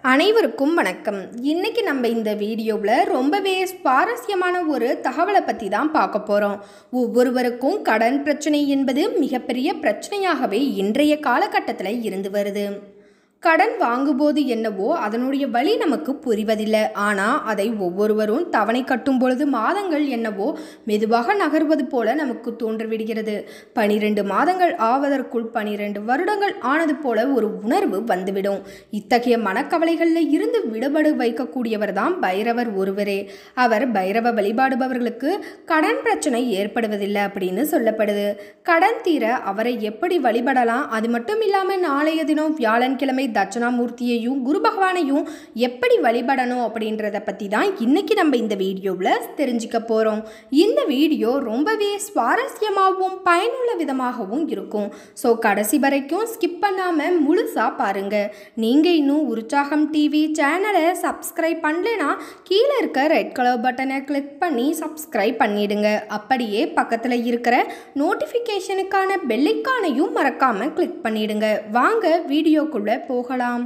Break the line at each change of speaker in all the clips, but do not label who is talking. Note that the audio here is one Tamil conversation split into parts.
அனைவருக்கும் வணக்கம் இன்னைக்கு நம்ம இந்த வீடியோவில் ரொம்பவே சுவாரஸ்யமான ஒரு தகவலை பற்றி தான் பார்க்க போகிறோம் ஒவ்வொருவருக்கும் கடன் பிரச்சனை என்பது மிகப்பெரிய பிரச்சனையாகவே இன்றைய காலகட்டத்தில் இருந்து வருது கடன் வாங்கும்போது என்னவோ அதனுடைய வழி நமக்கு புரிவதில்லை ஆனால் அதை ஒவ்வொருவரும் தவணை கட்டும் பொழுது மாதங்கள் என்னவோ மெதுவாக நகர்வது போல நமக்கு தோன்றிவிடுகிறது பனிரெண்டு மாதங்கள் ஆவதற்குள் பனிரெண்டு வருடங்கள் ஆனது போல ஒரு உணர்வு வந்துவிடும் இத்தகைய மனக்கவலைகளில் இருந்து விடுபடு வைக்கக்கூடியவர் தான் பைரவர் ஒருவரே அவர் பைரவ வழிபாடுபவர்களுக்கு கடன் பிரச்சனை ஏற்படுவதில்லை அப்படின்னு சொல்லப்படுது கடன் தீர அவரை எப்படி வழிபடலாம் அது மட்டும் இல்லாமல் நாளைய தினம் வியாழன்கிழமை தட்சணாமூர்த்தியையும் குரு பகவானையும் எப்படி வழிபடணும் அப்படின்றத பற்றி தான் இன்னைக்கு நம்ம இந்த வீடியோவில் தெரிஞ்சுக்க போகிறோம் இந்த வீடியோ ரொம்பவே சுவாரஸ்யமாகவும் பயனுள்ள விதமாகவும் இருக்கும் ஸோ கடைசி வரைக்கும் ஸ்கிப் பண்ணாமல் முழுசாக பாருங்கள் நீங்கள் இன்னும் உற்சாகம் டிவி சேனலை சப்ஸ்கிரைப் பண்ணலைன்னா கீழே இருக்க ரெட் கலர் பட்டனை கிளிக் பண்ணி சப்ஸ்கிரைப் பண்ணிடுங்க அப்படியே பக்கத்தில் இருக்கிற நோட்டிஃபிகேஷனுக்கான பெல்லைக்கானையும் மறக்காமல் கிளிக் பண்ணிடுங்க வாங்க வீடியோக்குள்ளே போகலாம்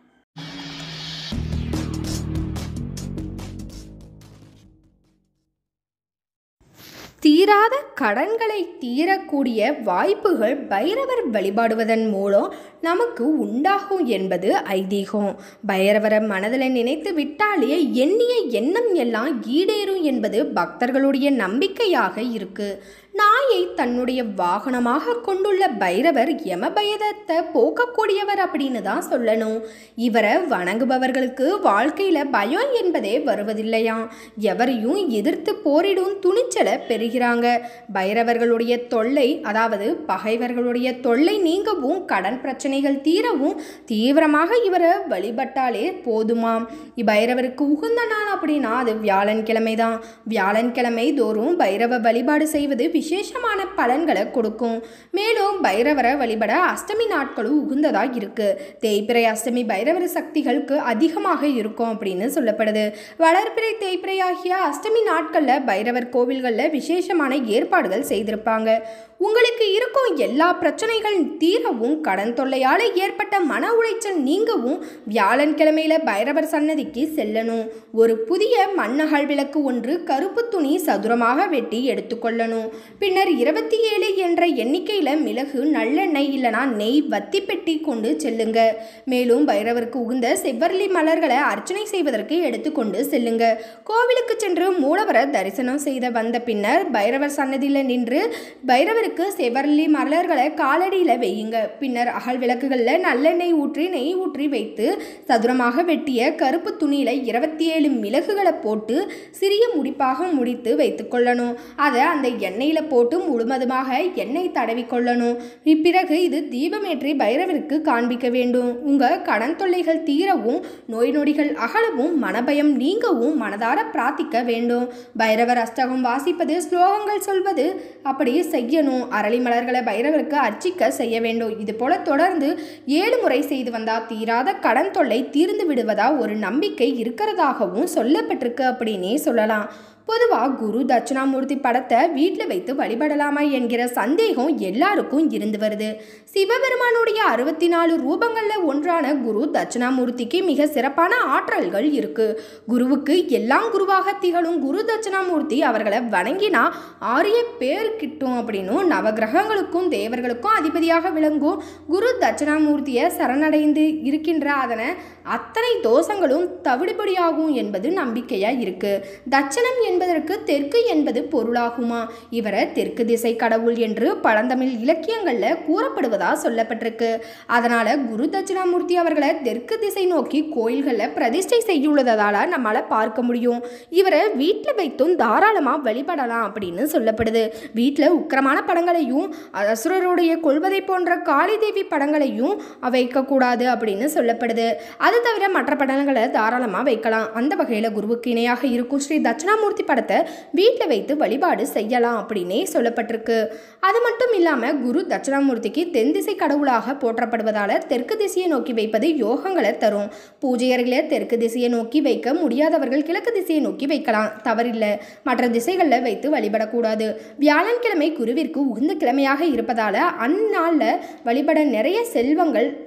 தீராத கடன்களை தீரக்கூடிய வாய்ப்புகள் பைரவர் வழிபாடுவதன் மூலம் நமக்கு உண்டாகும் என்பது ஐதீகம் பைரவரை மனதில் நினைத்து விட்டாலே எண்ணிய எண்ணம் எல்லாம் ஈடேறும் என்பது பக்தர்களுடைய நம்பிக்கையாக இருக்கு நாயை தன்னுடைய வாகனமாக கொண்டுள்ள பைரவர் யமபயதத்தை போக்கக்கூடியவர் அப்படின்னு தான் சொல்லணும் இவரை வணங்குபவர்களுக்கு வாழ்க்கையில் பயம் என்பதே வருவதில்லையாம் எவரையும் எதிர்த்து போரிடும் துணிச்சலை பெறுகிறாங்க பைரவர்களுடைய தொல்லை அதாவது பகைவர்களுடைய தொல்லை நீங்கவும் கடன் பிரச்சனைகள் தீரவும் தீவிரமாக இவரை வழிபட்டாலே போதுமாம் பைரவருக்கு உகந்த நாள் அப்படின்னா அது வியாழன்கிழமை தான் வியாழன்கிழமை தோறும் பைரவ வழிபாடு செய்வது விசேஷமான பலன்களை கொடுக்கும் மேலும் பைரவரை வழிபட அஷ்டமி நாட்களும் உகந்ததாக இருக்கு தேய்பிறை அஷ்டமி பைரவர் சக்திகளுக்கு அதிகமாக இருக்கும் அப்படின்னு சொல்லப்படுது வளர்பிறை தேய்பிறை ஆகிய அஷ்டமி நாட்களில் பைரவர் கோவில்களில் விசேஷமான ஏற்பாடுகள் செய்திருப்பாங்க உங்களுக்கு இருக்கும் எல்லா பிரச்சனைகள் தீரவும் கடன் தொல்லையால் ஏற்பட்ட மன உளைச்சல் நீங்கவும் வியாழன்கிழமையில பைரவர் சன்னதிக்கு செல்லணும் ஒரு புதிய மண்ணகல் விளக்கு ஒன்று கருப்பு துணி சதுரமாக வெட்டி எடுத்துக்கொள்ளணும் பின்னர் இருபத்தி ஏழு என்ற எண்ணிக்கையில் மிளகு நல்லெண்ணெய் இல்லைனா நெய் வத்தி பெட்டி கொண்டு செல்லுங்க மேலும் பைரவருக்கு உகுந்த செவ்வரளி மலர்களை அர்ச்சனை செய்வதற்கு எடுத்துக்கொண்டு செல்லுங்க கோவிலுக்கு சென்று மூலவரை தரிசனம் செய்த வந்த பின்னர் பைரவர் சன்னதியில் நின்று பைரவருக்கு செவ்வரளி மலர்களை காலடியில் வையுங்க பின்னர் அகல் விளக்குகளில் நல்லெண்ணெய் ஊற்றி நெய் ஊற்றி வைத்து சதுரமாக வெட்டிய கருப்பு துணியில் இருபத்தி ஏழு மிளகுகளை போட்டு சிறிய முடிப்பாக முடித்து வைத்துக்கொள்ளணும் அதை அந்த எண்ணெயில் போட்டு முழுவதுமாக எண்ணெய் தடவி கொள்ளணும் இப்பிறகு இது தீபமேற்றி பைரவருக்கு காண்பிக்க வேண்டும் உங்கள் கடன் தொல்லைகள் தீரவும் நோய் நொடிகள் அகலவும் மனபயம் நீங்கவும் மனதார பிரார்த்திக்க வேண்டும் பைரவர் அஷ்டகம் வாசிப்பது ஸ்லோகங்கள் சொல்வது அப்படி செய்யணும் அரளி மலர்களை பைரவருக்கு அர்ச்சிக்க செய்ய வேண்டும் இது போல தொடர்ந்து ஏழு முறை செய்து வந்தால் தீராத கடன் தொல்லை தீர்ந்து விடுவதா ஒரு நம்பிக்கை இருக்கிறதாகவும் சொல்லப்பட்டிருக்கு அப்படின்னே சொல்லலாம் பொதுவாக குரு தட்சிணாமூர்த்தி படத்தை வீட்டில் வைத்து வழிபடலாமா என்கிற சந்தேகம் எல்லாருக்கும் இருந்து வருது சிவபெருமானுடைய அறுபத்தி நாலு ரூபங்களில் ஒன்றான குரு தட்சிணாமூர்த்திக்கு மிக சிறப்பான ஆற்றல்கள் இருக்கு குருவுக்கு எல்லாம் குருவாக திகழும் குரு தட்சிணாமூர்த்தி அவர்களை வணங்கினா ஆரிய பேர் கிட்டும் அப்படின்னும் நவகிரகங்களுக்கும் தேவர்களுக்கும் அதிபதியாக விளங்கும் குரு தட்சிணாமூர்த்தியை சரணடைந்து இருக்கின்ற அதனை அத்தனை தோஷங்களும் தவிடுபடியாகும் என்பது நம்பிக்கையாக இருக்கு தட்சணம் என்பதற்கு தெற்கு என்பது பொருளாகுமா இவரை தெற்கு திசை கடவுள் என்று பழந்தமிழ் இலக்கியங்களில் கூறப்படுவதா சொல்லப்பட்டிருக்கு அதனால குரு தட்சிணாமூர்த்தி அவர்களை தெற்கு திசை நோக்கி கோயில்களில் பிரதிஷ்டை செய்யுள்ளதால நம்மளால் பார்க்க முடியும் இவரை வீட்டில் வைத்தும் தாராளமாக வழிபடலாம் அப்படின்னு சொல்லப்படுது வீட்டில் உக்கிரமான படங்களையும் அசுரருடைய கொள்வதை போன்ற காளி தேவி படங்களையும் வைக்கக்கூடாது அப்படின்னு சொல்லப்படுது அது தவிர மற்ற படங்களை தாராளமாக வைக்கலாம் அந்த வகையில் குருவுக்கு இணையாக இருக்கும் ஸ்ரீ தட்சிணாமூர்த்தி படத்தை வீட்டில் வைத்து வழிபாடு செய்யலாம் அப்படின்னே சொல்லப்பட்டிருக்கு அது மட்டும் இல்லாமல் குரு தட்சிணாமூர்த்திக்கு தென் திசை கடவுளாக போற்றப்படுவதால் தெற்கு திசையை நோக்கி வைப்பது யோகங்களை தரும் பூஜை அறையில் தெற்கு திசையை நோக்கி வைக்க முடியாதவர்கள் கிழக்கு திசையை நோக்கி வைக்கலாம் தவறில்லை மற்ற திசைகளில் வைத்து வழிபடக்கூடாது வியாழன்கிழமை குருவிற்கு உகந்த கிழமையாக இருப்பதால் அந்நாளில் வழிபட நிறைய செல்வங்கள்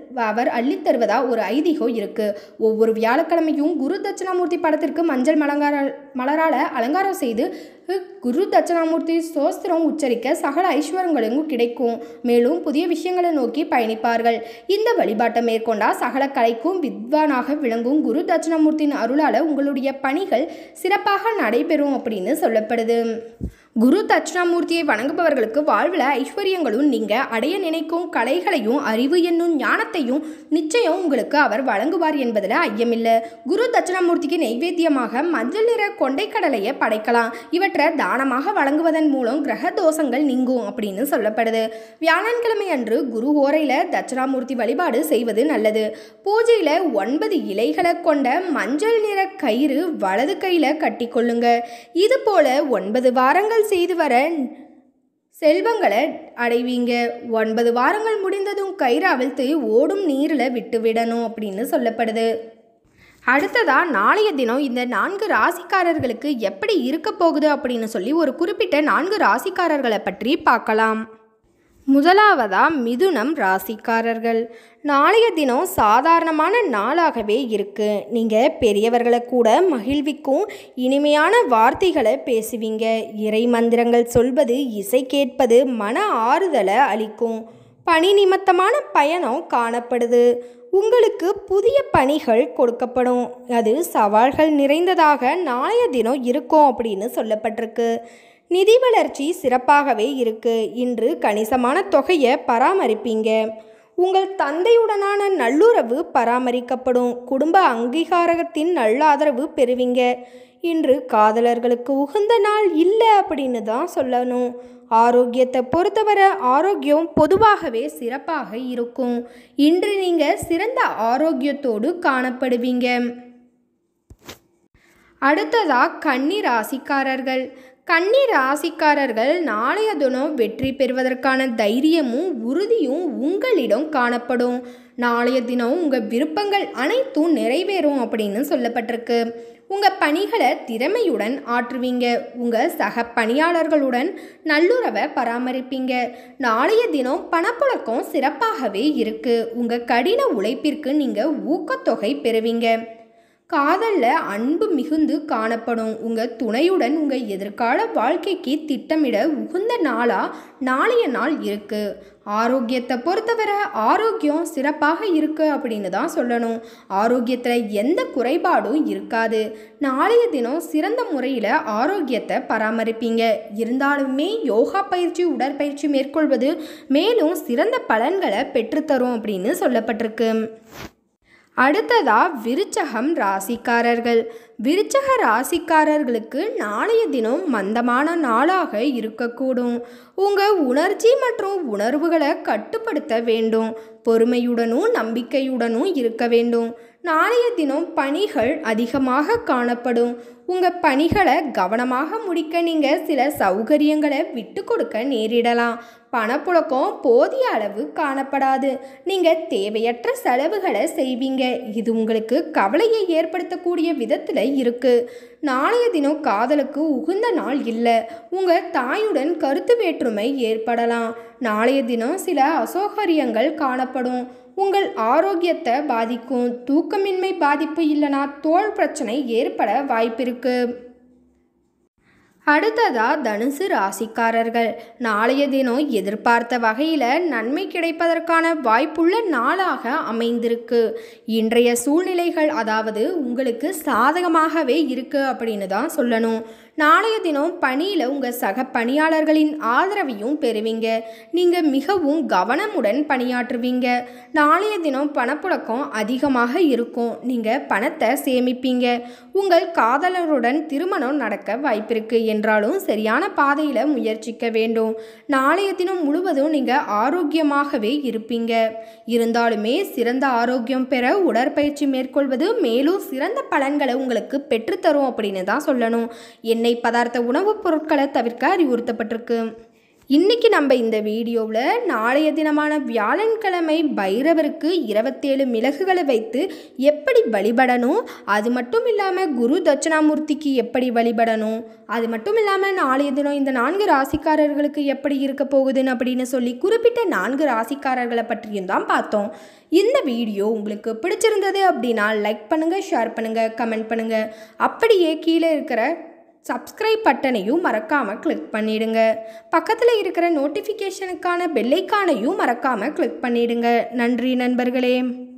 அவர் அள்ளித்தருவதா ஒரு ஐதீகம் இருக்கு ஒவ்வொரு வியாழக்கிழமையும் குரு தட்சிணாமூர்த்தி படத்திற்கு மஞ்சள் மலங்கார மலரால அலங்காரம் செய்து குரு தட்சிணாமூர்த்தி சோஸ்திரம் உச்சரிக்க சகல ஐஸ்வரங்களும் கிடைக்கும் மேலும் புதிய விஷயங்களை நோக்கி பயணிப்பார்கள் இந்த வழிபாட்டை மேற்கொண்டா சகல கலைக்கும் வித்வானாக விளங்கும் குரு தட்சிணாமூர்த்தியின் அருளால உங்களுடைய பணிகள் சிறப்பாக நடைபெறும் அப்படின்னு சொல்லப்படுது குரு தட்சிணாமூர்த்தியை வணங்குபவர்களுக்கு வாழ்வில் ஐஸ்வர்யங்களும் நீங்கள் அடைய நினைக்கும் கலைகளையும் அறிவு என்னும் ஞானத்தையும் நிச்சயம் உங்களுக்கு அவர் வழங்குவார் என்பதில் ஐயமில்லை குரு தட்சிணாமூர்த்திக்கு நைவேத்தியமாக மஞ்சள் நிற கொண்டைக்கடலையை படைக்கலாம் இவற்றை தானமாக வழங்குவதன் மூலம் கிரக தோஷங்கள் நீங்கும் அப்படின்னு சொல்லப்படுது வியாழன்கிழமை அன்று குரு ஓரையில் தட்சிணாமூர்த்தி வழிபாடு செய்வது நல்லது பூஜையில் ஒன்பது இலைகளை கொண்ட மஞ்சள் நிற கயிறு வலது கையில் கட்டிக்கொள்ளுங்க இது போல ஒன்பது வாரங்கள் செய்து வர செல்வங்களை அடைவீங்க ஒன்பது வாரங்கள் முடிந்ததும் கயிறு அவிழ்த்து ஓடும் நீரில் விட்டு விடணும் அப்படின்னு சொல்லப்படுது அடுத்ததா நாளைய தினம் இந்த நான்கு ராசிக்காரர்களுக்கு எப்படி இருக்க போகுது அப்படின்னு சொல்லி ஒரு குறிப்பிட்ட நான்கு ராசிக்காரர்களை பற்றி பார்க்கலாம் முதலாவதா மிதுனம் ராசிக்காரர்கள் நாளைய தினம் சாதாரணமான நாளாகவே இருக்கு நீங்கள் பெரியவர்களை கூட மகிழ்விக்கும் இனிமையான வார்த்தைகளை பேசுவீங்க இறை மந்திரங்கள் சொல்வது இசை கேட்பது மன ஆறுதலை அளிக்கும் பணி நிமித்தமான பயணம் காணப்படுது உங்களுக்கு புதிய பணிகள் கொடுக்கப்படும் அது சவால்கள் நிறைந்ததாக நாளைய தினம் இருக்கும் அப்படின்னு சொல்லப்பட்டிருக்கு நிதி வளர்ச்சி சிறப்பாகவே இருக்கு இன்று கணிசமான தொகையை பராமரிப்பீங்க உங்கள் தந்தையுடனான நல்லுறவு பராமரிக்கப்படும் குடும்ப அங்கீகாரத்தின் நல்ல ஆதரவு பெறுவீங்க இன்று காதலர்களுக்கு உகந்த நாள் இல்லை அப்படின்னு தான் சொல்லணும் ஆரோக்கியத்தை பொறுத்தவரை ஆரோக்கியம் பொதுவாகவே சிறப்பாக இருக்கும் இன்று நீங்கள் சிறந்த ஆரோக்கியத்தோடு காணப்படுவீங்க அடுத்ததா கன்னி ராசிக்காரர்கள் கன்னி ராசிக்காரர்கள் நாளைய தினம் வெற்றி பெறுவதற்கான தைரியமும் உறுதியும் உங்களிடம் காணப்படும் நாளைய தினம் உங்கள் விருப்பங்கள் அனைத்தும் நிறைவேறும் அப்படின்னு சொல்லப்பட்டிருக்கு உங்கள் பணிகளை திறமையுடன் ஆற்றுவீங்க உங்கள் சக பணியாளர்களுடன் நல்லுறவை பராமரிப்பீங்க நாளைய தினம் பணப்புழக்கம் சிறப்பாகவே இருக்குது உங்கள் கடின உழைப்பிற்கு நீங்கள் ஊக்கத்தொகை பெறுவீங்க காதலில் அன்பு மிகுந்து காணப்படும் உங்கள் துணையுடன் உங்கள் எதிர்கால வாழ்க்கைக்கு திட்டமிட உகுந்த நாளாக நாளைய நாள் இருக்குது ஆரோக்கியத்தை பொறுத்தவரை ஆரோக்கியம் சிறப்பாக இருக்குது அப்படின்னு தான் சொல்லணும் ஆரோக்கியத்தில் எந்த குறைபாடும் இருக்காது நாளைய தினம் சிறந்த முறையில் ஆரோக்கியத்தை பராமரிப்பீங்க இருந்தாலுமே யோகா பயிற்சி உடற்பயிற்சி மேற்கொள்வது மேலும் சிறந்த பலன்களை பெற்றுத்தரும் அப்படின்னு சொல்லப்பட்டிருக்கு அடுத்ததா விருச்சகம் ராசிக்காரர்கள் விருச்சக ராசிக்காரர்களுக்கு நாளைய தினம் மந்தமான நாளாக இருக்கக்கூடும் உங்கள் உணர்ச்சி மற்றும் உணர்வுகளை கட்டுப்படுத்த வேண்டும் பொறுமையுடனும் நம்பிக்கையுடனும் இருக்க வேண்டும் நாளைய தினம் பணிகள் அதிகமாக காணப்படும் உங்கள் பணிகளை கவனமாக முடிக்க நீங்கள் சில சௌகரியங்களை விட்டு கொடுக்க நேரிடலாம் பணப்புழக்கம் போதிய அளவு காணப்படாது நீங்கள் தேவையற்ற செலவுகளை செய்வீங்க இது உங்களுக்கு கவலையை ஏற்படுத்தக்கூடிய விதத்தில் இருக்கு நாளைய தினம் காதலுக்கு உகுந்த நாள் இல்லை உங்கள் தாயுடன் கருத்து வேற்றுமை ஏற்படலாம் நாளைய தினம் சில அசௌகரியங்கள் காணப்படும் உங்கள் ஆரோக்கியத்தை பாதிக்கும் தூக்கமின்மை பாதிப்பு இல்லைனா தோல் பிரச்சனை ஏற்பட வாய்ப்பிருக்கு அடுத்ததா தனுசு ராசிக்காரர்கள் நாளைய தினம் எதிர்பார்த்த வகையில் நன்மை கிடைப்பதற்கான வாய்ப்புள்ள நாளாக அமைந்திருக்கு இன்றைய சூழ்நிலைகள் அதாவது உங்களுக்கு சாதகமாகவே இருக்கு அப்படின்னு தான் சொல்லணும் நாளைய தினம் பணியில் உங்கள் சக பணியாளர்களின் ஆதரவையும் பெறுவீங்க நீங்கள் மிகவும் கவனமுடன் பணியாற்றுவீங்க நாளைய தினம் பணப்புழக்கம் அதிகமாக இருக்கும் நீங்கள் பணத்தை சேமிப்பீங்க உங்கள் காதலருடன் திருமணம் நடக்க வாய்ப்பிருக்கு என்றாலும் சரியான பாதையில் முயற்சிக்க வேண்டும் நாளைய தினம் முழுவதும் நீங்கள் ஆரோக்கியமாகவே இருப்பீங்க இருந்தாலுமே சிறந்த ஆரோக்கியம் பெற உடற்பயிற்சி மேற்கொள்வது மேலும் சிறந்த பலன்களை உங்களுக்கு பெற்றுத்தரும் அப்படின்னு தான் சொல்லணும் எண்ணெய் பதார்த்த உணவுப் பொருட்களை தவிர்க்க அறிவுறுத்தப்பட்டிருக்கு இன்னைக்கு நம்ம இந்த வீடியோவில் நாளைய தினமான வியாழன்கிழமை பைரவருக்கு இருபத்தேழு மிளகுகளை வைத்து எப்படி வழிபடணும் அது மட்டும் இல்லாமல் குரு தட்சிணாமூர்த்திக்கு எப்படி வழிபடணும் அது மட்டும் இல்லாமல் நாளைய தினம் இந்த நான்கு ராசிக்காரர்களுக்கு எப்படி இருக்க போகுதுன்னு அப்படின்னு சொல்லி குறிப்பிட்ட நான்கு ராசிக்காரர்களை பற்றியும் தான் பார்த்தோம் இந்த வீடியோ உங்களுக்கு பிடிச்சிருந்தது அப்படின்னா லைக் பண்ணுங்கள் ஷேர் பண்ணுங்கள் கமெண்ட் பண்ணுங்கள் அப்படியே கீழே இருக்கிற சப்ஸ்கிரைப் பட்டனையும் மறக்காமல் கிளிக் பண்ணிடுங்க பக்கத்தில் இருக்கிற நோட்டிஃபிகேஷனுக்கான பெல்லைக்கானையும் மறக்காமல் கிளிக் பண்ணிடுங்க நன்றி நண்பர்களே